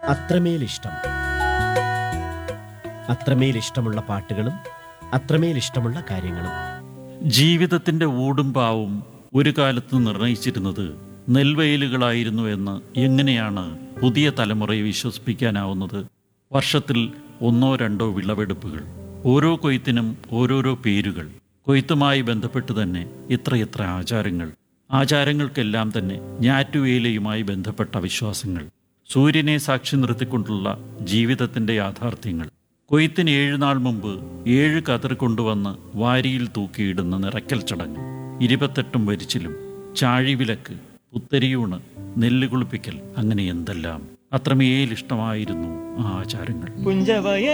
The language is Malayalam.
അത്രമേൽ ഇഷ്ടം അത്രമേൽ ഇഷ്ടമുള്ള പാട്ടുകളും അത്രമേൽ ഇഷ്ടമുള്ള കാര്യങ്ങളും ജീവിതത്തിന്റെ ഊടും പാവും ഒരു കാലത്ത് നിർണയിച്ചിരുന്നത് നെൽവയലുകളായിരുന്നു എന്ന് എങ്ങനെയാണ് പുതിയ തലമുറയെ വിശ്വസിപ്പിക്കാനാവുന്നത് വർഷത്തിൽ ഒന്നോ രണ്ടോ വിളവെടുപ്പുകൾ ഓരോ കൊയ്ത്തിനും ഓരോരോ പേരുകൾ കൊയ്ത്തുമായി ബന്ധപ്പെട്ട് തന്നെ ഇത്രയെത്ര ആചാരങ്ങൾ ആചാരങ്ങൾക്കെല്ലാം തന്നെ ഞാറ്റുവേലയുമായി ബന്ധപ്പെട്ട വിശ്വാസങ്ങൾ സൂര്യനെ സാക്ഷി നിർത്തിക്കൊണ്ടുള്ള ജീവിതത്തിന്റെ യാഥാർത്ഥ്യങ്ങൾ കൊയ്ത്തിന് ഏഴ് നാൾ മുമ്പ് ഏഴ് കതിർ കൊണ്ടുവന്ന് വാരിയിൽ തൂക്കിയിടുന്ന നിറയ്ക്കൽ ചടങ്ങ് ഇരുപത്തെട്ടും വരിച്ചിലും ചാഴിവിലക്ക് പുത്തരിയൂണ് നെല്ല് കുളിപ്പിക്കൽ അങ്ങനെ എന്തെല്ലാം അത്രമേൽ ഇഷ്ടമായിരുന്നു ആ ആചാരങ്ങൾ പുഞ്ചവയ